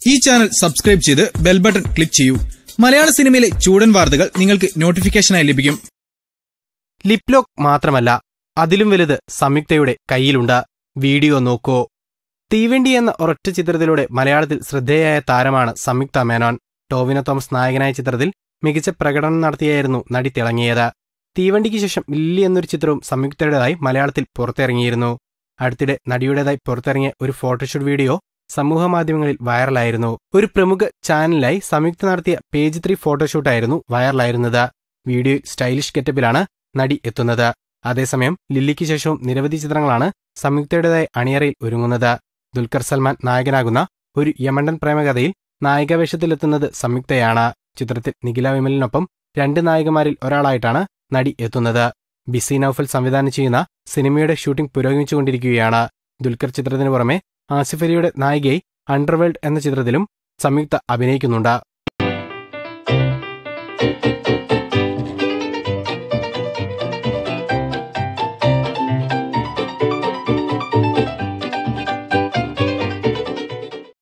ഈ channel subscribe ചെയ്ത് bell button click ചെയ്യൂ മലയാള സിനിമയിലെ ചൂടൻ വാർത്തകൾ നിങ്ങൾക്ക് നോട്ടിഫിക്കേഷനായി ലഭിക്കും ലിപ് ലോക്ക് മാത്രമല്ല അതിലും വലുത് സംയുക്തയുടെ കയ്യിലുണ്ട് വീഡിയോ നോക്കൂ തീവണ്ടി എന്ന ഒരൊറ്റ ചിത്രത്തിലൂടെ മലയാളത്തിൽ ശ്രദ്ധേയായ താരമാണ് സംയുക്ത മേനോൻ ടോവിനോ തോമസ് നായകനായ ചിത്രത്തിൽ മികച്ച പ്രകടനം നടത്തിയായിരുന്നു നടി തിളങ്ങിയത് തീവണ്ടിക്ക് ശേഷം വില്ലി എന്നൊരു ചിത്രവും സംയുക്തയുടേതായി മലയാളത്തിൽ പുറത്തിറങ്ങിയിരുന്നു അടുത്തിടെ നടിയുടേതായി പുറത്തിറങ്ങിയ ഒരു ഫോട്ടോഷൂട്ട് വീഡിയോ സമൂഹമാധ്യമങ്ങളിൽ വൈറലായിരുന്നു ഒരു പ്രമുഖ ചാനലിലായി സംയുക്ത നടത്തിയ പേജ് ത്രീ ഫോട്ടോഷൂട്ടായിരുന്നു വൈറലായിരുന്നത് വീഡിയോയിൽ സ്റ്റൈലിഷ് ഗെറ്റപ്പിലാണ് നടി എത്തുന്നത് അതേസമയം ലില്ലിക്ക് ശേഷവും നിരവധി ചിത്രങ്ങളാണ് സംയുക്തയുടേതായി അണിയറയിൽ ഒരുങ്ങുന്നത് ദുൽഖർ സൽമാൻ നായകനാകുന്ന ഒരു യമണ്ടൻ പ്രേമകഥയിൽ നായികാവേഷത്തിലെത്തുന്നത് സംയുക്തയാണ് ചിത്രത്തിൽ നിഖില വിമലിനൊപ്പം രണ്ട് നായികമാരിൽ ഒരാളായിട്ടാണ് നടി എത്തുന്നത് ബിസി നൌഫൽ സംവിധാനം ചെയ്യുന്ന സിനിമയുടെ ഷൂട്ടിംഗ് പുരോഗമിച്ചുകൊണ്ടിരിക്കുകയാണ് ദുൽഖർ ചിത്രത്തിന് പുറമെ ആസിഫ് അലിയുടെ നായികയായി അണ്ടർവേൾഡ് എന്ന ചിത്രത്തിലും സംയുക്ത അഭിനയിക്കുന്നുണ്ട്